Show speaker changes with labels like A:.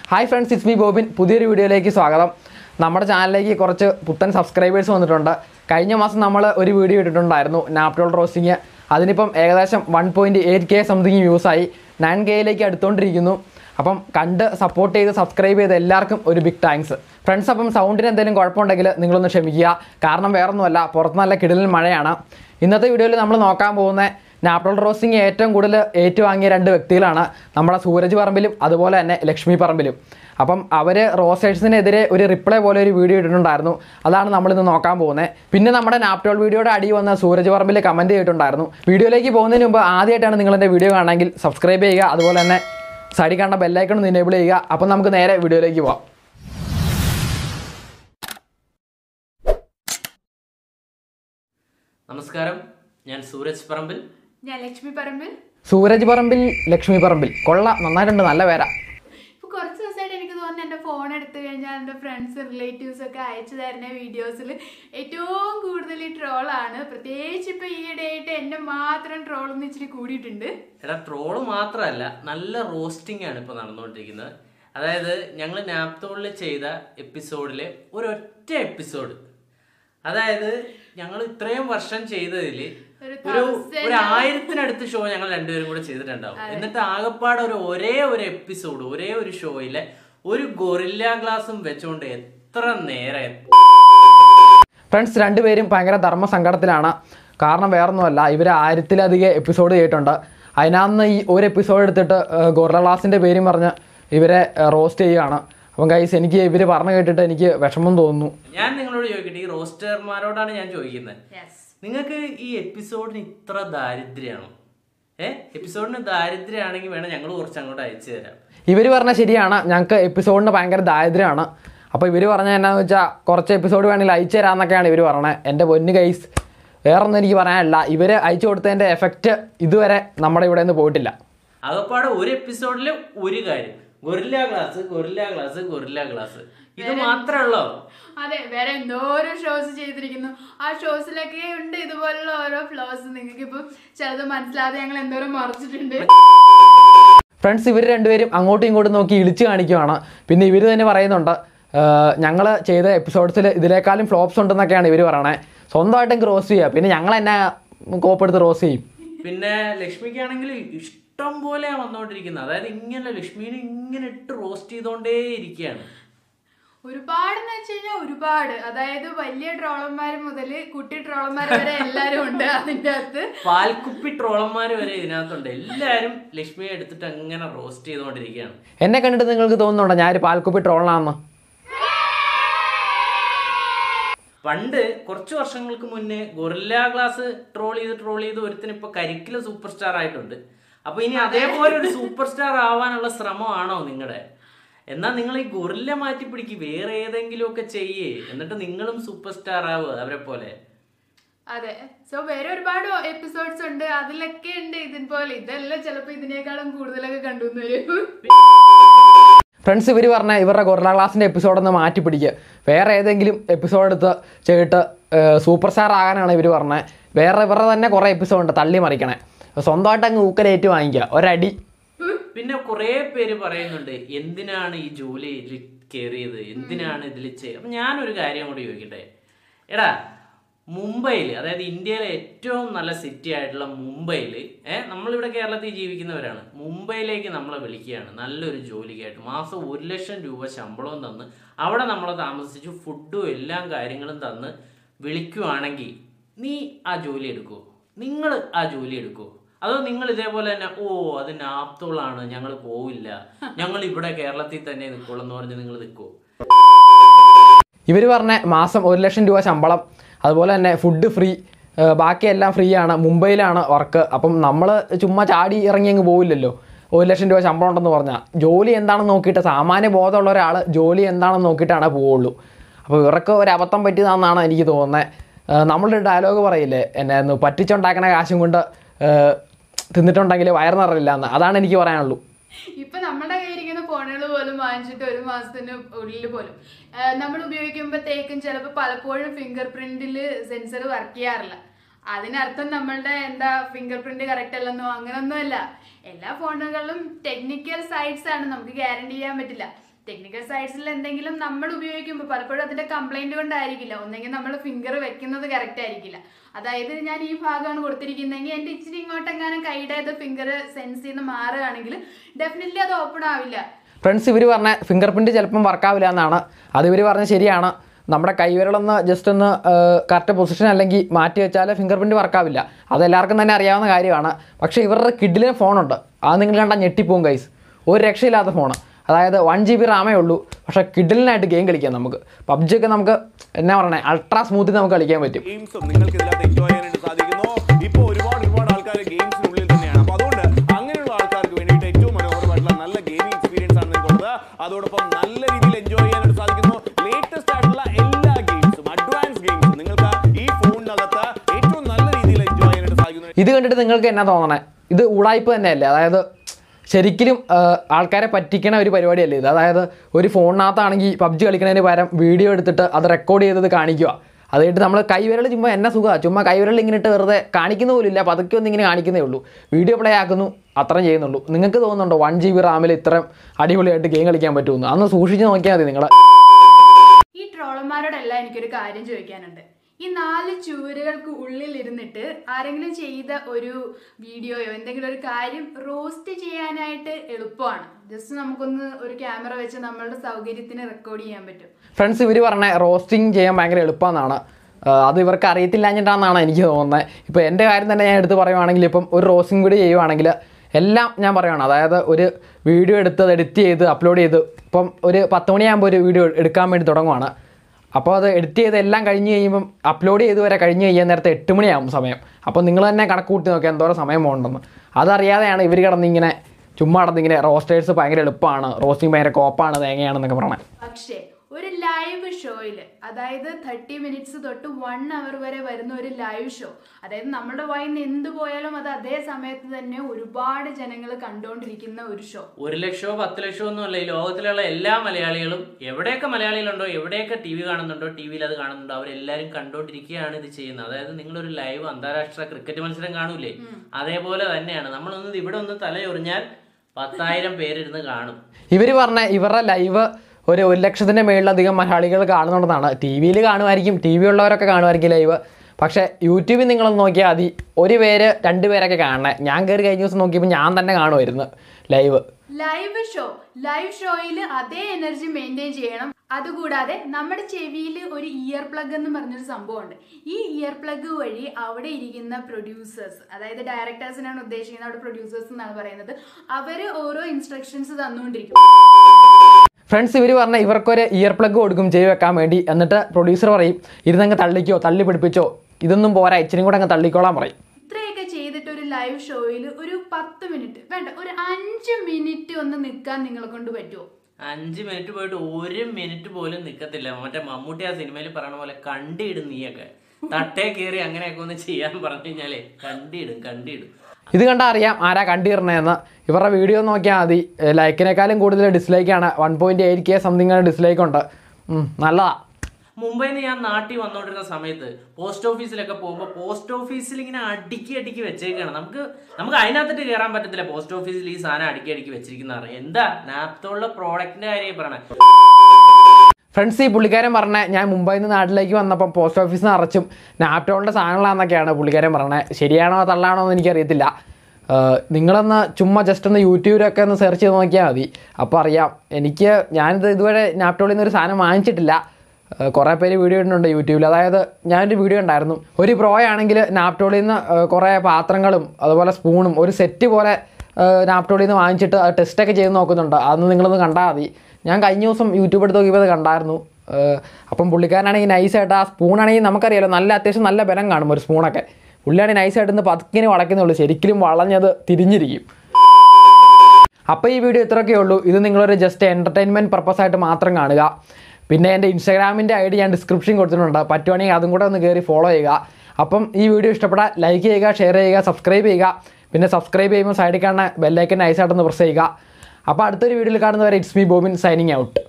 A: hi friends it's me Bobin പുതിയൊരു വീഡിയോയിലേക്ക് സ്വാഗതം നമ്മുടെ ചാനലിലേക്ക് കുറച്ച് പുത്തൻ സബ്സ്ക്രൈബേഴ്സ് വന്നിട്ടുണ്ട് കഴിഞ്ഞ മാസം നമ്മൾ ഒരു വീഡിയോ ഇട്ടിട്ടുണ്ടായിരുന്നു നാപ്റ്റോൾ റോസ്റ്റിങ് അതിനിപ്പം ഏകദേശം one point eight K something വ്യൂസായി നയൻ കെയിലേക്ക് അടുത്തുകൊണ്ടിരിക്കുന്നു അപ്പം കണ്ട് സപ്പോർട്ട് ചെയ്ത് സബ്സ്ക്രൈബ് ചെയ്ത എല്ലാവർക്കും ഒരു ബിഗ് താങ്ക്സ് ഫ്രണ്ട്സ് അപ്പം സൗണ്ടിന് എന്തെങ്കിലും കുഴപ്പമുണ്ടെങ്കിൽ നിങ്ങളൊന്ന് ക്ഷമിക്കുക കാരണം വേറൊന്നുമല്ല പുറത്ത് നല്ല കിടലിൽ മഴയാണ് ഇന്നത്തെ വീഡിയോയിൽ നമ്മൾ നോക്കാൻ പോകുന്ന നാപ്റ്റോൾ റോസ്റ്റിംഗ് ഏറ്റവും കൂടുതൽ ഏറ്റുവാങ്ങിയ രണ്ട് വ്യക്തികളാണ് നമ്മുടെ സൂരജ് പറമ്പിലും അതുപോലെ തന്നെ ലക്ഷ്മി പറമ്പിലും അപ്പം അവർ റോസ്റ്റേഴ്സിനെതിരെ ഒരു റിപ്ലൈ പോലെ ഒരു വീഡിയോ ഇട്ടിട്ടുണ്ടായിരുന്നു അതാണ് നമ്മളിന്ന് നോക്കാൻ പോകുന്നത് പിന്നെ നമ്മുടെ നാപ്റ്റോൾ വീഡിയോയുടെ അടി വന്ന സൂരജ് പറമ്പിൽ കമൻറ്റ് ചെയ്തിട്ടുണ്ടായിരുന്നു വീഡിയോയിലേക്ക് പോകുന്നതിന് മുമ്പ് ആദ്യമായിട്ടാണ് നിങ്ങൾ എൻ്റെ വീഡിയോ കാണണമെങ്കിൽ സബ്സ്ക്രൈബ് ചെയ്യുക അതുപോലെ തന്നെ സൈഡിൽ കാണുന്ന ബെല്ലൈക്കൺ ഒന്ന് എനേബിൾ ചെയ്യുക അപ്പം നമുക്ക് നേരെ വീഡിയോയിലേക്ക് പോവാം
B: നമസ്കാരം ഞാൻ സൂരജ് പറമ്പിൽ
C: ഞാൻ ലക്ഷ്മി പറമ്പിൽ
A: സൂരജ് പറമ്പിൽ ലക്ഷ്മി പറമ്പിൽ കൊള്ള നന്നായിട്ടുണ്ട് നല്ല പേരാ
C: ഇപ്പൊ കുറച്ച് ദിവസമായിട്ട് എനിക്ക് തോന്നുന്നു എൻ്റെ ഫോൺ എടുത്തു കഴിഞ്ഞാൽ എൻ്റെ ഫ്രണ്ട്സ് റിലേറ്റീവ്സ് ഒക്കെ അയച്ചു തരുന്ന വീഡിയോസിൽ ഏറ്റവും കൂടുതൽ ട്രോളാണ് പ്രത്യേകിച്ച് ഇപ്പൊ ഈയിടെയായിട്ട് എന്നെ മാത്രം ട്രോൾ ഒന്ന് ഇച്ചിരി കൂടിയിട്ടുണ്ട്
B: എടാ ട്രോള് മാത്രമല്ല നല്ല റോസ്റ്റിംഗ് ആണ് ഇപ്പോൾ നടന്നുകൊണ്ടിരിക്കുന്നത് അതായത് ഞങ്ങൾ നാപ്തോളിൽ ചെയ്ത എപ്പിസോഡിലെ ഒരൊറ്റ എപ്പിസോഡ് അതായത് ഞങ്ങൾ ഇത്രയും വർഷം ചെയ്തതിൽ
C: ഒരു
B: ഒരു ഒരു ആയിരത്തിനടുത്ത് ഷോ ഞങ്ങൾ രണ്ടുപേരും കൂടെ ചെയ്തിട്ടുണ്ടാവും എന്നിട്ട് ആകപ്പാടെ ഒരു ഒരേ ഒരു എപ്പിസോഡ് ഒരേ ഒരു ഷോയിലെ ഒരു ഗൊറില്ല ഗ്ലാസും വെച്ചുകൊണ്ട് എത്ര നേരം
A: ഫ്രണ്ട്സ് രണ്ടുപേരും ഭയങ്കര ധർമ്മസങ്കടത്തിലാണ് കാരണം വേറൊന്നുമല്ല ഇവർ ആയിരത്തിലധികം എപ്പിസോഡ് ചെയ്തിട്ടുണ്ട് അതിനകത്ത് ഈ ഒരു എപ്പിസോഡ് എടുത്തിട്ട് ഗൊറ ക്ലാസിൻ്റെ പേരും പറഞ്ഞ് ഇവരെ റോസ്റ്റ് ചെയ്യുകയാണ് അപ്പം ഗൈസ് എനിക്ക് ഇവർ പറഞ്ഞു കേട്ടിട്ട് എനിക്ക് വിഷമം തോന്നുന്നു
B: ഞാൻ നിങ്ങളോട് ചോദിക്കട്ടെ ഈ റോസ്റ്റർമാരോടാണ് ഞാൻ ചോദിക്കുന്നത്
C: യെസ്
B: നിങ്ങൾക്ക് ഈ എപ്പിസോഡിന് ഇത്ര ദാരിദ്ര്യമാണോ ഏ എപ്പിസോഡിന് ദാരിദ്ര്യമാണെങ്കിൽ വേണം ഞങ്ങൾ കുറച്ച് അങ്ങോട്ട് അയച്ചു തരാം
A: ഇവർ പറഞ്ഞ ശരിയാണ് ഞങ്ങൾക്ക് എപ്പിസോഡിന് ഭയങ്കര ദാരിദ്ര്യമാണ് അപ്പോൾ ഇവർ പറഞ്ഞ എന്നാന്ന് വെച്ചാൽ കുറച്ച് എപ്പിസോഡ് വേണമെങ്കിൽ അയച്ചു തരാമെന്നൊക്കെയാണ് ഇവർ പറഞ്ഞത് എൻ്റെ പൊന്ന് ഗൈസ് വേറൊന്നും എനിക്ക് പറയാനില്ല ഇവർ അയച്ചു കൊടുത്തതിൻ്റെ എഫക്റ്റ് ഇതുവരെ നമ്മുടെ ഇവിടെ നിന്ന് പോയിട്ടില്ല
B: ആകപ്പാടെ ഒരു എപ്പിസോഡിൽ ഒരു കാര്യം Gorilla Glass Gorilla Glass Gorilla Glass ഇത് മാത്രമേ ഉള്ളോ
C: അതെ വേറെ എന്തോരോ ഷോസ് ചെയ്തിരിക്കുന്നു ആ ഷോസിലൊക്കെ ഉണ്ട് ഇതുപോലുള്ള ഓരോ ഫ്ലോസ് നിങ്ങൾക്ക് ഇപ്പം ചിലത് മനസ്സിലാതെ ഞങ്ങൾ എന്തോരം മറിച്ചിട്ടുണ്ട്
A: ഫ്രണ്ട്സ് ഇവർ രണ്ടുപേരും അങ്ങോട്ടും ഇങ്ങോട്ടും നോക്കി ഇളിച്ച് കാണിക്കുവാണ് പിന്നെ ഇവർ തന്നെ പറയുന്നുണ്ട് ഞങ്ങൾ ചെയ്ത എപ്പിസോഡ്സിൽ ഇതിനേക്കാളും ഫ്ലോപ്സ് ഉണ്ടെന്നൊക്കെയാണ് ഇവർ പറയണേ സ്വന്തമായിട്ട് എനിക്ക് റോസ്റ്റ് ചെയ്യുക പിന്നെ ഞങ്ങൾ എന്നെ കോപ്പെടുത്ത് റോസ്റ്റ് ചെയ്യും
B: പിന്നെ ലക്ഷ്മിക്കാണെങ്കിൽ ഇഷ്ടം പോലെയാണ് വന്നുകൊണ്ടിരിക്കുന്നത് അതായത് ഇങ്ങനെ ലക്ഷ്മീനെ ഇങ്ങനെ ഇട്ട് റോസ്റ്റ് ചെയ്തോണ്ടേ ഇരിക്കുകയാണ്
C: ഒരുപാടെന്ന് വെച്ച് കഴിഞ്ഞാൽ ഒരുപാട് അതായത് വലിയ ട്രോളന്മാർ മുതൽ കുട്ടി ട്രോളന്മാർ വരെ എല്ലാരും ഉണ്ട് അതിൻ്റെ അകത്ത്
B: പാൽക്കുപ്പി ട്രോളന്മാർ വരെ ഇതിനകത്തുണ്ട് എല്ലാവരും ലക്ഷ്മിയെ എടുത്തിട്ട് അങ്ങനെ റോസ്റ്റ് ചെയ്തുകൊണ്ടിരിക്കുകയാണ്
A: എന്നെ കണ്ടിട്ട് നിങ്ങൾക്ക് തോന്നുന്നുണ്ടോ ഞാനൊരു പാൽക്കുപ്പി ട്രോളാണെന്ന്
B: പണ്ട് കുറച്ച് വർഷങ്ങൾക്ക് മുന്നേ ഗൊറില്ല ഗ്ലാസ് ട്രോൾ ചെയ്ത് ട്രോൾ ചെയ്ത് ഒരുത്തിന് ഇപ്പൊ കരിക്കില് സൂപ്പർ സ്റ്റാർ ആയിട്ടുണ്ട് അപ്പൊ ഇനി അതേപോലെ ഒരു സൂപ്പർ സ്റ്റാർ ആവാനുള്ള ശ്രമമാണോ നിങ്ങളുടെ എന്നാൽ നിങ്ങൾ ഈ ഗൊറില്ല മാറ്റി പിടിക്ക് വേറെ ഏതെങ്കിലും ഒക്കെ ചെയ്യേ എന്നിട്ട് നിങ്ങളും സൂപ്പർ സ്റ്റാർ ആവുക അവരെ പോലെ
C: അതെ സോ വേറെ ഒരുപാട് എപ്പിസോഡ്സ് ഉണ്ട് അതിലൊക്കെ ഉണ്ട് ഇതുപോലെ ഇതെല്ലാം ചിലപ്പോൾ ഇതിനേക്കാളും കൂടുതലൊക്കെ കണ്ടുവന്ന് വരും
A: ഫ്രണ്ട്സ് ഇവർ പറഞ്ഞ ഇവരുടെ കൊറല ക്ലാസിൻ്റെ എപ്പിസോഡൊന്ന് മാറ്റി പിടിക്കുക വേറെ ഏതെങ്കിലും എപ്പിസോഡ് എടുത്ത് ചെയ്തിട്ട് സൂപ്പർ സ്റ്റാർ ആകാനാണ് ഇവർ പറഞ്ഞത് വേറെ ഇവരുടെ തന്നെ കുറേ എപ്പിസോഡ് ഉണ്ട് തള്ളി മറിക്കണേ സ്വന്തമായിട്ട് അങ്ങ് ഊക്കലേറ്റ് വാങ്ങിക്കുക ഒരടി
B: പിന്നെ കുറേ പേര് പറയുന്നുണ്ട് എന്തിനാണ് ഈ ജോലിയിൽ കയറിയത് എന്തിനാണ് ഇതിൽ ചെയ്ത് അപ്പം ഞാനൊരു കാര്യം കൂടി ചോദിക്കട്ടെ എടാ മുംബൈയിൽ അതായത് ഇന്ത്യയിലെ ഏറ്റവും നല്ല സിറ്റി ആയിട്ടുള്ള മുംബൈയിൽ ഏഹ് നമ്മളിവിടെ കേരളത്തിൽ ജീവിക്കുന്നവരാണ് മുംബൈയിലേക്ക് നമ്മളെ വിളിക്കുകയാണ് നല്ലൊരു ജോലിക്കായിട്ട് മാസം ഒരു ലക്ഷം രൂപ ശമ്പളവും തന്ന് അവിടെ നമ്മളെ താമസിച്ച് ഫുഡും എല്ലാ കാര്യങ്ങളും തന്ന് വിളിക്കുവാണെങ്കിൽ നീ ആ ജോലി എടുക്കുമോ നിങ്ങൾ ആ ജോലി എടുക്കുമോ അതോ നിങ്ങൾ ഇതേപോലെ തന്നെ ഓ അത് നാപ്തോളാണ് ഞങ്ങൾ പോവില്ല ഞങ്ങൾ ഇവിടെ കേരളത്തിൽ തന്നെ നിൽക്കുള്ളൂ എന്ന് പറഞ്ഞ് നിങ്ങൾ നിൽക്കുമോ
A: ഇവർ പറഞ്ഞ മാസം ഒരു ലക്ഷം രൂപ ശമ്പളം അതുപോലെ തന്നെ ഫുഡ് ഫ്രീ ബാക്കിയെല്ലാം ഫ്രീ ആണ് മുംബൈയിലാണ് വർക്ക് അപ്പം നമ്മൾ ചുമ്മാ ചാടി ഇറങ്ങി അങ്ങ് പോവില്ലല്ലോ ഒരു ലക്ഷം രൂപ ശമ്പളം ഉണ്ടെന്ന് പറഞ്ഞാൽ ജോലി എന്താണെന്ന് നോക്കിയിട്ട് സാമാന്യ ബോധമുള്ള ഒരാൾ ജോലി എന്താണെന്ന് നോക്കിയിട്ടാണ് പോവുള്ളൂ അപ്പോൾ ഇവർക്ക് ഒരു അബദ്ധം പറ്റിയതാണെന്നാണ് എനിക്ക് തോന്നുന്നത് നമ്മളൊരു ഡയലോഗ് പറയില്ലേ എന്നെ പറ്റിച്ചുണ്ടാക്കണ കാശും കൊണ്ട് ഏഹ്, തിന്നിട്ടുണ്ടെങ്കിൽ വയറ് നിറയില്ല എന്ന് അതാണ് എനിക്ക് പറയാനുള്ളൂ
C: ഇപ്പൊ നമ്മുടെ കയ്യിരിക്കുന്ന ഫോണുകൾ പോലും വാങ്ങിച്ചിട്ട് ഒരു മാസത്തിന് ഉള്ളിൽ പോലും നമ്മൾ ഉപയോഗിക്കുമ്പോഴത്തേക്കും ചിലപ്പോൾ പലപ്പോഴും ഫിംഗർ പ്രിന്റിൽ സെൻസർ വർക്ക് ചെയ്യാറില്ല അതിനർത്ഥം നമ്മളുടെ എന്താ ഫിംഗർ പ്രിന്റ് കറക്റ്റ് അല്ലെന്നോ അങ്ങനൊന്നും അല്ല എല്ലാ ഫോണുകളിലും ടെക്നിക്കൽ സൈഡ്സ് ആണ് നമുക്ക് ഗ്യാരണ്ടി ചെയ്യാൻ പറ്റില്ല ടെക്നിക്കൽ സൈഡ്സിൽ എന്തെങ്കിലും നമ്മൾ ഉപയോഗിക്കുമ്പോൾ പലപ്പോഴും അതിന്റെ കംപ്ലൈന്റ് കൊണ്ടായിരിക്കില്ല ഒന്നെങ്കിൽ നമ്മൾ ഫിംഗർ വെക്കുന്നത് കറക്റ്റ് ആയിരിക്കില്ല അതായത് ഞാൻ ഈ ഭാഗമാണ് കൊടുത്തിരിക്കുന്നതെങ്കിൽ എൻ്റെ ഇച്ചിരി ഇങ്ങോട്ടെങ്ങാനും കൈയുടെ ഫിംഗർ സെൻസ് ചെയ്ത് മാറുകയാണെങ്കിൽ ഡെഫിനറ്റ്ലി അത് ഓപ്പൺ ആവില്ല
A: ഫ്രണ്ട്സ് ഇവർ പറഞ്ഞ ഫിംഗർ പ്രിൻറ്റ് ചിലപ്പം വർക്കാവില്ല എന്നാണ് അത് ഇവർ പറഞ്ഞ ശരിയാണ് നമ്മുടെ കൈവിരലൊന്ന് ജസ്റ്റ് ഒന്ന് കറക്റ്റ് പൊസിഷൻ അല്ലെങ്കിൽ മാറ്റി വെച്ചാൽ ഫിംഗർ പ്രിൻറ്റ് വർക്കാവില്ല അത് എല്ലാവർക്കും തന്നെ അറിയാവുന്ന കാര്യമാണ് പക്ഷേ ഇവരുടെ കിഡിലിന് ഫോണുണ്ട് അത് നിങ്ങൾ കണ്ടാൽ ഞെട്ടിപ്പോവും ഗൈസ് ഒരു രക്ഷയില്ലാത്ത ഫോണ് അതായത് വൺ ജി ബി റാമേ ഉള്ളൂ പക്ഷേ കിഡിലിനായിട്ട് ഗെയിം കളിക്കാം നമുക്ക് പബ്ജി ഒക്കെ നമുക്ക് എന്നാ പറയണേ അൾട്രാ സ്മൂത്തിൽ നമുക്ക് കളിക്കാൻ പറ്റും
D: ഗെയിംസും നിങ്ങൾക്ക് ഇതിനകത്ത് എൻജോയ് ചെയ്യാനായിട്ട് സാധിക്കുന്നു ഇപ്പോൾ ഒരുപാട് ഒരുപാട് ആൾക്കാർ ഗെയിംസിനുള്ളിൽ തന്നെയാണ് അപ്പോൾ അതുകൊണ്ട് അങ്ങനെയുള്ള ആൾക്കാർക്ക് വേണ്ടിയിട്ട് ഏറ്റവും മനോഹരമായിട്ടുള്ള നല്ല ഗെയിമിംഗ് എക്സ്പീരിയൻസ് ആണ് നിങ്ങൾക്കുള്ളത് അതോടൊപ്പം നല്ല രീതിയിൽ എൻജോയ് ചെയ്യാനായിട്ട് സാധിക്കുന്നു ലേറ്റസ്റ്റ് ആയിട്ടുള്ള എല്ലാ ഗെയിംസും അഡ്വാൻസ് ഗെയിംസും നിങ്ങൾക്ക് ഈ ഫോണിനകത്ത് ഏറ്റവും നല്ല രീതിയിൽ എൻജോയ് ചെയ്യാനായിട്ട് സാധിക്കുന്നു
A: ഇത് കണ്ടിട്ട് നിങ്ങൾക്ക് എന്നാ തോന്നണേ ഇത് ഉടായ്പ തന്നെയല്ലേ അതായത് ശരിക്കും ആ, ആൾക്കാരെ പറ്റിക്കണ ഒരു പരിപാടിയല്ലേ ഇത് അതായത് ഒരു ഫോണിനകത്താണെങ്കിൽ പബ്ജി കളിക്കുന്നതിന് പകരം വീഡിയോ എടുത്തിട്ട് അത് റെക്കോർഡ് ചെയ്തത് കാണിക്കുക അത് കഴിഞ്ഞിട്ട് നമ്മൾ കൈവിരൽ ചുമ്മാ എന്നെ സുഖമാണ് ചുമ്മാ കൈവിരൽ ഇങ്ങനെ ഇട്ട് വെറുതെ കാണിക്കുന്ന പോലും ഇല്ല പതുക്കെ ഒന്ന് ഇങ്ങനെ കാണിക്കുന്നേ ഉള്ളൂ വീഡിയോ പ്ലേ ആക്കുന്നു അത്രയും ചെയ്യുന്നുള്ളൂ നിങ്ങൾക്ക് തോന്നുന്നുണ്ടോ വൺ ജി ബി റാമിൽ ഇത്രയും അടിപൊളിയായിട്ട് ഗെയിം കളിക്കാൻ പറ്റുമെന്ന് അന്ന് സൂക്ഷിച്ച് നോക്കിയാൽ മതി നിങ്ങൾ
C: ഈ ട്രോളന്മാരോടെല്ലാം എനിക്കൊരു കാര്യം ചോദിക്കാനുണ്ട് ഈ നാല് ചുവരുകൾക്ക് ഉള്ളിൽ ഇരുന്നിട്ട് ആരെങ്കിലും ചെയ്ത ഒരു വീഡിയോയോ എന്തെങ്കിലും ഒരു കാര്യം റോസ്റ്റ് ചെയ്യാനായിട്ട് എളുപ്പമാണ് ജസ്റ്റ് നമുക്കൊന്ന് ഒരു ക്യാമറ വെച്ച് നമ്മളുടെ സൗകര്യത്തിന് റെക്കോർഡ് ചെയ്യാൻ പറ്റും
A: ഫ്രണ്ട്സ് ഇവർ പറഞ്ഞ റോസ്റ്റിംഗ് ചെയ്യാൻ ഭയങ്കര എളുപ്പമെന്നാണ് ആഹ് അത് ഇവർക്ക് അറിയത്തില്ലാഞ്ഞിട്ടാണെന്നാണ് എനിക്ക് തോന്നുന്നത് ഇപ്പോൾ എൻ്റെ കാര്യം തന്നെ ഞാൻ എടുത്ത് പറയുവാണെങ്കിൽ ഇപ്പം ഒരു റോസ്റ്റിംഗ് വീഡിയോ ചെയ്യുവാണെങ്കിൽ എല്ലാം ഞാൻ പറയുവാണ് അതായത് ഒരു വീഡിയോ എടുത്ത് അത് എഡിറ്റ് ചെയ്ത് അപ്ലോഡ് ചെയ്ത് ഇപ്പം ഒരു പത്ത് മണിയാകുമ്പോൾ ഒരു വീഡിയോ എടുക്കാൻ വേണ്ടി തുടങ്ങുവാണ് അപ്പോൾ അത് എഡിറ്റ് ചെയ്ത് എല്ലാം കഴിഞ്ഞ് കഴിയുമ്പം അപ്ലോഡ് ചെയ്ത് വരെ കഴിഞ്ഞ് കഴിയാൻ നേരത്തെ എട്ട് മണിയാകും സമയം അപ്പോൾ നിങ്ങൾ തന്നെ കണക്ക് കൂട്ടി നോക്കുക എന്തോരം സമയം പോകണ്ടെന്ന് അതറിയാതെയാണ് ഇവർ കിടന്നിങ്ങനെ ചുമ്മാ കിടന്നിങ്ങനെ റോസ്റ്റേഴ്സ് ഭയങ്കര എളുപ്പമാണ് റോസ്റ്റിംഗ് ഭയങ്കര കോപ്പാണ് തേങ്ങയാണെന്നൊക്കെ പറയണേ
C: പക്ഷേ ഒരു ലൈവ് ഷോയിൽ അതായത് തേർട്ടി മിനിറ്റ്സ് തൊട്ട് വൺ അവർ വരെ വരുന്ന ഒരു ലൈവ് ഷോ അതായത് നമ്മുടെ വായിൽ നിന്ന് എന്ത് പോയാലും അത് അതേ സമയത്ത് തന്നെ ഒരുപാട് ജനങ്ങൾ കണ്ടുകൊണ്ടിരിക്കുന്ന ഒരു ഷോ
B: ഒരു ലക്ഷമോ പത്ത് ലക്ഷമോ ഒന്നും അല്ല ഈ ലോകത്തിലുള്ള എല്ലാ മലയാളികളും എവിടെയൊക്കെ മലയാളികളുണ്ടോ എവിടെയൊക്കെ ടി വി കാണുന്നുണ്ടോ ടി വിയിൽ അത് കാണുന്നുണ്ടോ അവരെല്ലാവരും കണ്ടുകൊണ്ടിരിക്കുകയാണ് ഇത് ചെയ്യുന്നത് അതായത് നിങ്ങളൊരു ലൈവ് അന്താരാഷ്ട്ര ക്രിക്കറ്റ് മത്സരം കാണൂലേ അതേപോലെ തന്നെയാണ് നമ്മളൊന്ന് ഇവിടെ ഒന്ന് തലയൊറിഞ്ഞാൽ പത്തായിരം പേരിരുന്ന് കാണും
A: ഇവർ പറഞ്ഞ ഇവരുടെ ലൈവ് ഒരു ഒരു ലക്ഷത്തിൻ്റെ മേളിലധികം മലയാളികൾ കാണുന്നുണ്ടെന്നാണ് ടി വിയിൽ കാണുമായിരിക്കും ടി വി ഉള്ളവരൊക്കെ കാണുമായിരിക്കും ലൈവ് പക്ഷേ യൂട്യൂബിൽ നിങ്ങളൊന്ന് നോക്കിയാൽ മതി ഒരു പേര് രണ്ട് പേരൊക്കെ കാണണേ ഞാൻ കയറി കഴിഞ്ഞ ദിവസം നോക്കിയപ്പോൾ ഞാൻ തന്നെ കാണുമായിരുന്നു ലൈവ്
C: ലൈവ് ഷോ ലൈവ് ഷോയിൽ അതേ എനർജി മെയിൻറ്റെയിൻ ചെയ്യണം അതുകൂടാതെ നമ്മുടെ ചെവിയിൽ ഒരു ഇയർ പ്ലഗ് എന്ന് പറഞ്ഞൊരു സംഭവമുണ്ട് ഈ ഇയർ പ്ലഗ് വഴി അവിടെ ഇരിക്കുന്ന പ്രൊഡ്യൂസേഴ്സ് അതായത് ഡയറക്ടേഴ്സിനാണ് ഉദ്ദേശിക്കുന്നത് അവിടെ പ്രൊഡ്യൂസേഴ്സ് എന്നാണ് പറയുന്നത് അവർ ഓരോ ഇൻസ്ട്രക്ഷൻസ് തന്നുകൊണ്ടിരിക്കും
A: ഫ്രണ്ട്സ് ഇവർ പറഞ്ഞ ഇവർക്കൊരു ഇയർ പ്ലഗ് കൊടുക്കും ചെയ്ത് വെക്കാൻ വേണ്ടി എന്നിട്ട് പ്രൊഡ്യൂസർ പറയും ഇരുന്നങ്ങ് തള്ളിക്കോ തള്ളി പിടിപ്പിച്ചോ ഇതൊന്നും പോരാ ഇച്ചിരി കൂടെ അങ്ങ് തള്ളിക്കോളാൻ പറയും
C: ഇത്രയൊക്കെ ചെയ്തിട്ട് ഒരു ലൈവ് ഷോയിൽ ഒരു പത്ത് മിനിറ്റ് വേണ്ട ഒരു അഞ്ച് മിനിറ്റ് ഒന്ന് നിൽക്കാൻ നിങ്ങളെ കൊണ്ട് പറ്റുമോ
B: അഞ്ച് മിനിറ്റ് പോയിട്ട് ഒരു മിനിറ്റ് പോലും നിക്കത്തില്ല മറ്റേ മമ്മൂട്ടി ആ സിനിമയിൽ പറയണ പോലെ കണ്ടിടും നീയൊക്കെ തട്ടേ കയറി അങ്ങനെയൊക്കെ ഒന്ന് ചെയ്യാൻ പറഞ്ഞു കഴിഞ്ഞാലേ കണ്ടിടും കണ്ടിടും
A: ഇത് കണ്ടാൽ അറിയാം ആരാ കണ്ടിരുന്നതെന്ന് ഇവരുടെ വീഡിയോ നോക്കിയാൽ മതി ഏ, ലൈക്കിനേക്കാളും കൂടുതൽ ഡിസ്ലൈക്കാണ് one point eight K something dislike ഉണ്ട് ഉം, നല്ലതാ
B: മുംബൈയിൽ നിന്ന് ഞാൻ നാട്ടിൽ വന്നുകൊണ്ടിരുന്ന സമയത്ത് പോസ്റ്റ് ഓഫീസിലൊക്കെ പോകുമ്പോൾ പോസ്റ്റ് ഓഫീസിൽ ഇങ്ങനെ അടുക്കി അടുക്കി വെച്ചേക്കാണ് നമുക്ക് നമുക്ക് അതിനകത്തിട്ട് കയറാൻ പറ്റത്തില്ല പോസ്റ്റ് ഓഫീസിൽ ഈ സാധനം അടുക്കി അടുക്കി വെച്ചിരിക്കുന്ന അറിയാം എന്താ നാപ്തോളുടെ പ്രോഡക്റ്റിന്റെ കാര്യം പറയണേ
A: ഫ്രണ്ട്സ് ഈ പുള്ളിക്കാരൻ പറഞ്ഞ ഞാൻ മുംബൈയിൽ നിന്ന് നാട്ടിലേക്ക് വന്നപ്പം പോസ്റ്റ് ഓഫീസിൽ നിന്ന് അറച്ചും നാപ്റ്റോളിൻ്റെ സാധനങ്ങളാണെന്നൊക്കെയാണ് പുള്ളിക്കാരൻ പറഞ്ഞത് ശരിയാണോ തള്ളാണോ എന്ന് എനിക്കറിയത്തില്ല ഏഹ് നിങ്ങളൊന്ന് ചുമ്മാ ജസ്റ്റ് ഒന്ന് യൂട്യൂബിലൊക്കെ ഒന്ന് സെർച്ച് ചെയ്ത് നോക്കിയാൽ മതി അപ്പോൾ അറിയാം എനിക്ക് ഞാനിത് ഇതുവരെ നാപ്റ്റോളിൽ നിന്ന് ഒരു സാധനം വാങ്ങിച്ചിട്ടില്ല ഏഹ് കുറേ പേര് വീഡിയോ ഇടുന്നുണ്ട് യൂട്യൂബിൽ അതായത് ഞാനൊരു വീഡിയോ ഉണ്ടായിരുന്നു ഒരു പ്രോ ആണെങ്കിൽ നാപ്റ്റോളിൽ നിന്ന് ഏഹ് കുറേ പാത്രങ്ങളും അതുപോലെ സ്പൂണും ഒരു സെറ്റ് പോലെ നാപ്റ്റോളിൽ നിന്ന് വാങ്ങിച്ചിട്ട് അത് ടെസ്റ്റൊക്കെ ചെയ്ത് നോക്കുന്നുണ്ട് അതൊന്ന് നിങ്ങളൊന്ന് കണ്ടാൽ മതി ഞാൻ കഴിഞ്ഞ ദിവസം യൂട്യൂബ് എടുത്ത് നോക്കിയപ്പോൾ അത് കണ്ടായിരുന്നു ഏഹ് അപ്പം പുള്ളിക്കാരനാണെങ്കിൽ നൈസായിട്ട് ആ സ്പൂണാണെങ്കിൽ നമുക്കറിയാലോ നല്ല അത്യാവശ്യം നല്ല ബലം കാണും ഒരു സ്പൂണൊക്കെ പുള്ളിയാണെങ്കിൽ നൈസായിട്ട് ഇന്ന് പതുക്കിനെ വളയ്ക്കുന്നുള്ളൂ ശരിക്കും വളഞ്ഞത് തിരിഞ്ഞിരിക്കും അപ്പോൾ ഈ വീഡിയോ ഇത്രയൊക്കെ ഉള്ളൂ ഇത് നിങ്ങളൊരു ജസ്റ്റ് എൻ്റർടൈൻമെൻറ്റ് പർപ്പസ് ആയിട്ട് മാത്രം കാണുക പിന്നെ എൻ്റെ ഇൻസ്റ്റാഗ്രാമിൻ്റെ ഐ ഡി ഞാൻ ഡിസ്ക്രിപ്ഷൻ കൊടുത്തിട്ടുണ്ട് പറ്റുവാണെങ്കിൽ അതും കൂടെ ഒന്ന് കയറി ഫോളോ ചെയ്യുക അപ്പം ഈ വീഡിയോ ഇഷ്ടപ്പെട്ടാൽ ലൈക്ക് ചെയ്യുക ഷെയർ ചെയ്യുക സബ്സ്ക്രൈബ് ചെയ്യുക പിന്നെ സബ്സ്ക്രൈബ് ചെയ്യുമ്പോൾ സൈഡിൽ കാണുന്ന ബെല്ലൈക്കൻ നൈസായിട്ടൊന്ന് പ്രസ് ചെയ്യുക അപ്പോൾ അടുത്തൊരു വീഡിയോയിൽ കാണുന്നവരെ it's me Bobin signing out